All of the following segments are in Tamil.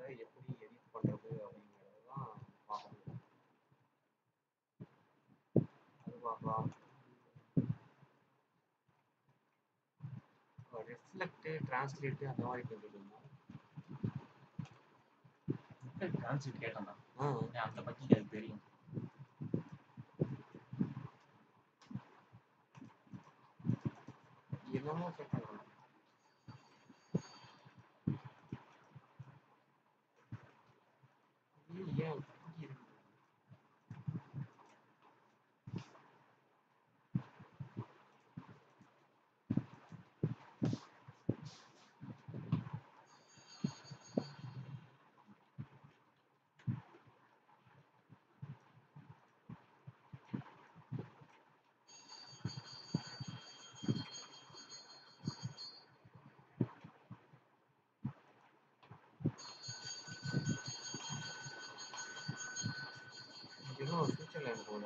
டேபிளை எப்படி எடிட் பண்ணுறது அப்படிங்கிறது தான் பார்க்கணும் அது பார்க்கலாம் ரிஃப்ளெக்ட் டிரான்ஸ்லேட் அந்த மாதிரி கேட்டுருந்தோம் கான்செப்ட் கேட்டேன் ஆ அந்த பத்தி எனக்கு தெரியும் என்னமோ கேட்டாங்க இது ஏன் இப்படி இருக்கு? இன்னும் ஃபியூச்சர்ல எனக்கு போதா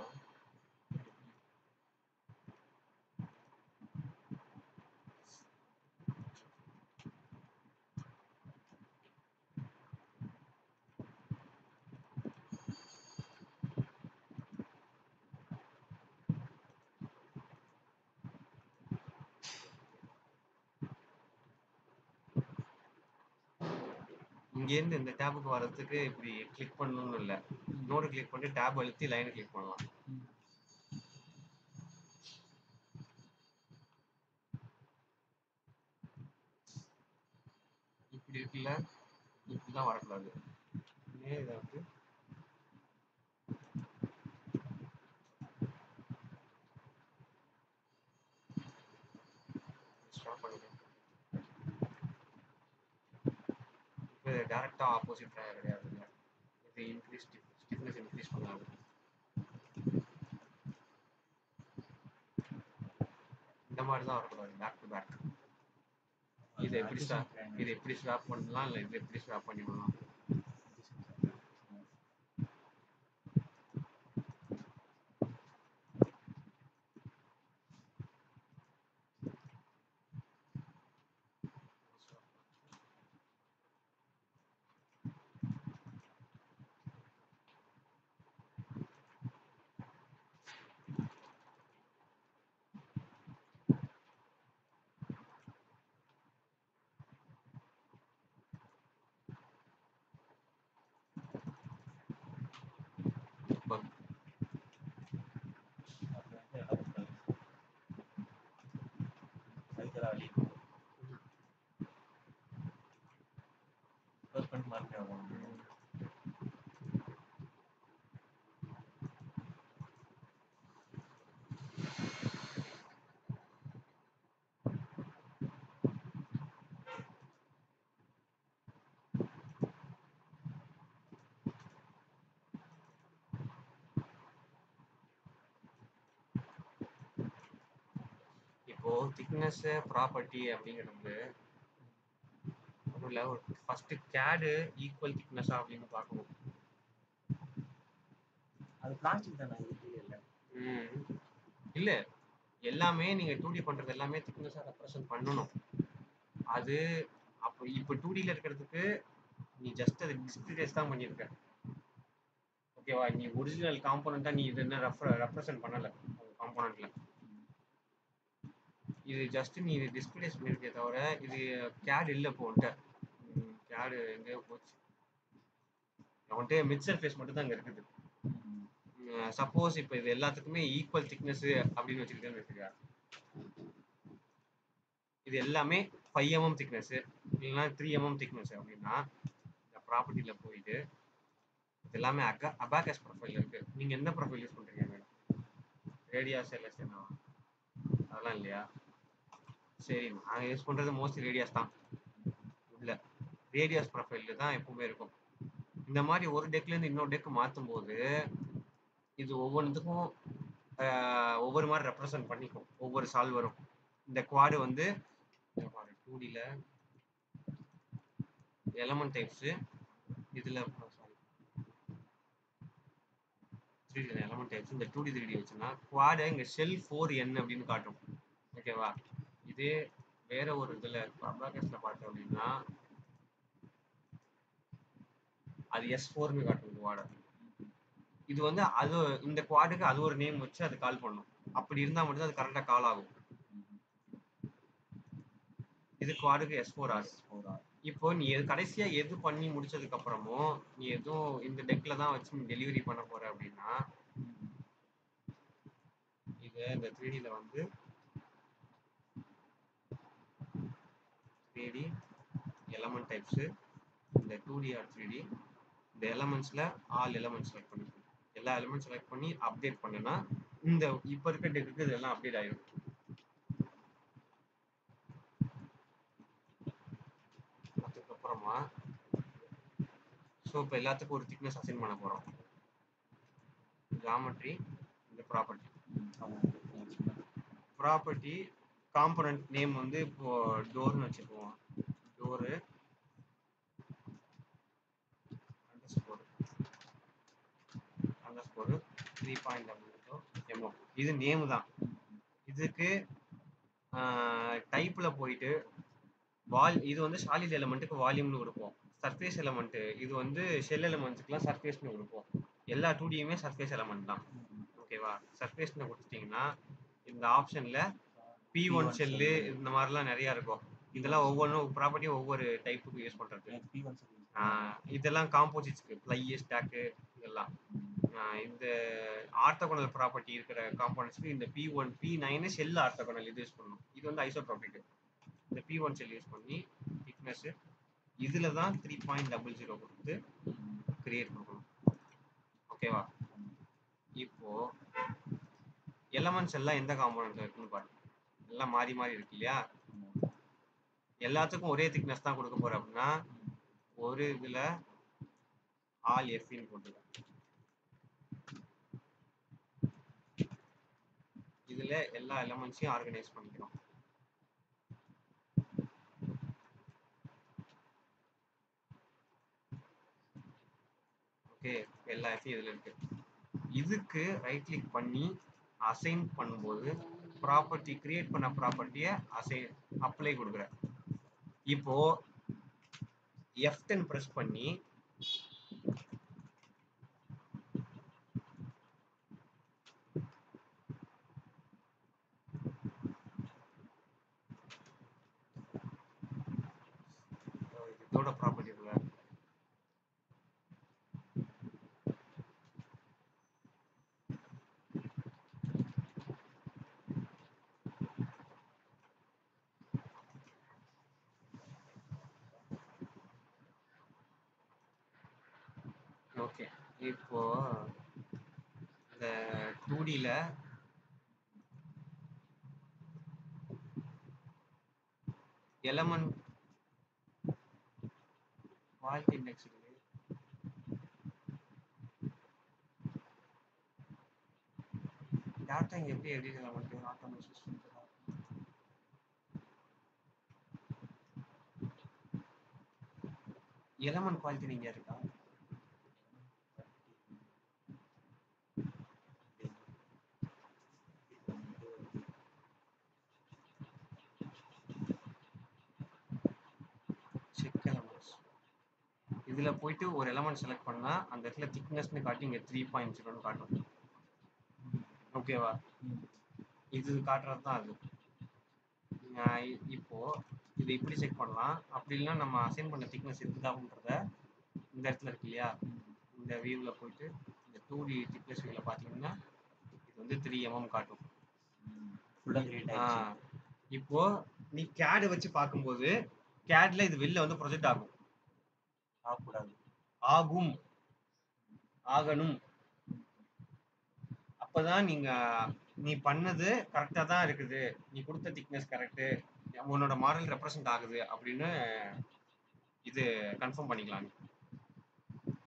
இங்கேருந்து இந்த டேபுக்கு வர்றதுக்கு இப்படி கிளிக் பண்ணணும்னு இல்லை நோடு கிளிக் பண்ணிட்டு டேப் அழுத்தி லைனை கிளிக் பண்ணலாம் இப்படி இருக்குல்ல இப்படிதான் வரக்கூடாது ஏன் இதை வந்து ஸ்டாப் பண்ணிட்டேன் இப்போ டேரெக்டாக ஆப்போசிட் கிடையாது இது இன்க்ரீஸ் ஸ்டிஃப்னஸ் இன்க்ரீஸ் பண்ணாது இந்த மாதிரி தான் வரக்கூடாது பேக் டு பேக் இதை எப்படி ஸ்டாப் இதை எப்படி ஸ்வாப் பண்ணலாம் இல்லை இதை எப்படி ஸ்வாப் பண்ணிடலாம் இப்போ இப்போ திக்னஸ் ப்ராப்பர்ட்டி அப்படிங்கிறது ஒன்றும் இல்லை ஒரு ஃபர்ஸ்ட் கேடு ஈக்குவல் திக்னஸா அப்படின்னு பார்க்கணும் அது பிளாஸ்டிக் தானே இது இல்லை ம். இல்ல எல்லாமே நீங்க டூ டி பண்றது எல்லாமே திக்னஸா ரெப்ரசன்ட் பண்ணணும் அது அப்போ இப்போ டூ டில இருக்கிறதுக்கு நீ ஜஸ்ட் அது டிஸ்கிரிடைஸ் தான் பண்ணியிருக்க ஓகேவா நீ ஒரிஜினல் காம்போனண்டா நீ இது என்ன ரெப்ரசன்ட் பண்ணல காம்போனண்ட்ல இது ஜஸ்ட் நீ இது டிஸ்கிரிடைஸ் பண்ணியிருக்கே தவிர இது கேட் இல்லை இப்போ உன்ட்ட கேடு எங்கேயோ போச்சு அவன்கிட்ட மிட் சர்ஃபேஸ் மட்டும் தான் அங்கே இருக்குது சப்போஸ் இப்போ இது எல்லாத்துக்குமே ஈக்குவல் திக்னஸ் அப்படின்னு வச்சுக்கிட்டேன்னு வச்சுக்க இது எல்லாமே ஃபைவ் எம்எம் திக்னஸ் இல்லைன்னா த்ரீ எம்எம் திக்னஸ் அப்படின்னா இந்த ப்ராப்பர்ட்டியில் போயிட்டு இது எல்லாமே அகா அபாகஸ் ப்ரொஃபைல் இருக்கு நீங்க எந்த ப்ரொஃபைல் யூஸ் பண்றீங்க மேடம் ரேடியாஸ் எல்எஸ்என் அதெல்லாம் இல்லையா சரி நாங்கள் யூஸ் பண்றது மோஸ்ட்லி ரேடியாஸ் தான் உள்ள ரேடியாஸ் ப்ரொஃபைல் தான் எப்பவுமே இருக்கும் இந்த மாதிரி ஒரு டெக்ல இருந்து இன்னொரு டெக் மாற்றும் போது இது ஒவ்வொன்றுத்துக்கும் ஆஹ், ஒவ்வொரு மாதிரி ரெப்ரசன்ட் பண்ணிக்கும் ஒவ்வொரு சால்வரும் இந்த குவாடு வந்து டூ டியில் எலமெண்ட் டைப்ஸு இதில் sorry three D element types இந்த டூ டி த்ரீ டி வச்சுன்னா குவாடை இங்கே ஷெல் ஃபோர் என் அப்படின்னு காட்டும் ஓகேவா இதே வேற ஒரு இதில் அப்ராகஸில் பார்த்தோம் அப்படின்னா அது எஸ் ஃபோர்னு காட்டும் குவாட இது வந்து அது இந்த குவாடுக்கு அது ஒரு நேம் வச்சு அது கால் பண்ணும் அப்படி இருந்தா மட்டும் அது கரெக்டா கால் ஆகும் இது குவாடுக்கு எஸ் ஃபோர் ஆர் இப்போ நீ எது கடைசியா எது பண்ணி முடிச்சதுக்கு அப்புறமும் நீ எதுவும் இந்த டெக்ல தான் வச்சு நீ டெலிவரி பண்ண போற அப்படின்னா இது இந்த த்ரீடில வந்து த்ரீடி எலமெண்ட் டைப்ஸ் இந்த two D or three D இந்த எலமெண்ட்ஸ்ல ஆல் எலமெண்ட்ஸ் செலக்ட் பண்ணிக்கணும் எல்லா எலமெண்ட் செலக்ட் பண்ணி அப்டேட் பண்ணுனா இந்த இப்போ இருக்க டெக்குக்கு இதெல்லாம் அப்டேட் ஆயிடும் அதுக்கப்புறமா ஸோ இப்போ எல்லாத்துக்கும் ஒரு திக்னஸ் அசைன் பண்ண போகிறோம் ஜாமெட்ரி இந்த ப்ராப்பர்ட்டி ப்ராப்பர்ட்டி காம்பனண்ட் நேம் வந்து இப்போ டோர்னு வச்சுக்குவோம் door underscore underscore three point MO இது நேம் தான் இதுக்கு டைப்பில் போயிட்டு வால் இது வந்து சாலிட் எலமெண்ட்டுக்கு வால்யூம்னு கொடுப்போம் சர்ஃபேஸ் எலமெண்ட் இது வந்து ஷெல் எலமெண்ட்ஸ்க்குலாம் சர்ஃபேஸ்னு கொடுப்போம் எல்லா டூடியுமே சர்ஃபேஸ் எலமெண்ட் தான் ஓகேவா சர்ஃபேஸ்னு கொடுத்துட்டீங்கன்னா இந்த ஆப்ஷனில் பி ஒன் செல்லு இந்த மாதிரிலாம் நிறையா இருக்கும் இதெல்லாம் ஒவ்வொன்றும் ப்ராப்பர்ட்டியும் ஒவ்வொரு டைப்புக்கு யூஸ் பண்ணுறது இதெல்லாம் காம்போசிட்ஸ்க்கு ஃப்ளை ஸ்டாக்கு இதெல்லாம் ஆஹ் இந்த ஆர்த்தோகனல் ப்ராப்பர்ட்டி இருக்கிற காம்போனன்ட்ஸ்க்கு இந்த P one P nine cell orthogonal இது யூஸ் பண்ணணும் இது வந்து ஐசோட்ரோபிக் இந்த பி ஒன் செல் யூஸ் பண்ணி திக்னஸ் இதில் தான் த்ரீ பாயிண்ட் டபுள் ஜீரோ கொடுத்து கிரியேட் பண்ணணும் ஓகேவா இப்போ எலமெண்ட்ஸ் எல்லாம் எந்த காம்போனன்ட் இருக்குன்னு பாருங்க எல்லாம் மாறி மாறி இருக்கு இல்லையா எல்லாத்துக்கும் ஒரே திக்னஸ் தான் கொடுக்க போற அப்படின்னா ஒரு இதுல ஆல் எஃப்இன்னு போட்டுருக்கேன் இதுல எல்லா எலமெண்ட்ஸையும் ஆர்கனைஸ் பண்ணிக்கிறோம் ஓகே எல்லா எஃப்இ இதுல இருக்கு இதுக்கு ரைட் கிளிக் பண்ணி அசைன் பண்ணும்போது ப்ராப்பர்ட்டி கிரியேட் பண்ண ப்ராப்பர்ட்டியை அசைன் அப்ளை கொடுக்குறேன் இப்போ எஃப் டென் ப்ரெஸ் பண்ணி இதோட ப்ராப்பர்ட்டி இருக்குல்ல ஓகே இப்போ இந்த டூ டியில் எலமெண்ட் வாழ்க்கை இண்டெக்ஸ் இருக்கு டேட்டா இங்கே எப்படி edit element automation system element quality நீங்க இருக்கா செக் எலமெண்ட்ஸ் இதுல போயிட்டு ஒரு எலமெண்ட் செலக்ட் பண்ணா அந்த இடத்துல திக்னஸ்னு காட்டி இங்க த்ரீ பாயிண்ட் ஜீரோன்னு காட்டும் ஓகேவா இது காட்டுறது தான் அது நான் இ- இப்போ இதை இப்படி செக் பண்ணலாம் அப்படி இல்லைன்னா நம்ம அசைன் பண்ண திக்னஸ் இருக்குதான்றத இந்த இடத்துல இருக்கு இல்லையா இந்த வியூல போயிட்டு இந்த டூ டி திக்னஸ் வியூல பாத்தீங்கன்னா இது வந்து த்ரீ எம்எம் காட்டும் ஃபுல்லா கிரியேட் ஆ, ஆயிடுச்சு இப்போ நீ கேடு வச்சு பார்க்கும்போது கேட்ல இது வெளில வந்து ப்ரொஜெக்ட் ஆகும் ஆகக்கூடாது ஆகும் ஆகணும் அப்பதான் நீங்க நீ பண்ணது கரெக்டா தான் இருக்குது நீ கொடுத்த திக்னஸ் கரெக்ட் உன்னோட மாடல் ரெப்ரசன்ட் ஆகுது அப்படின்னு இது கன்ஃபார்ம் பண்ணிக்கலாம் நீ.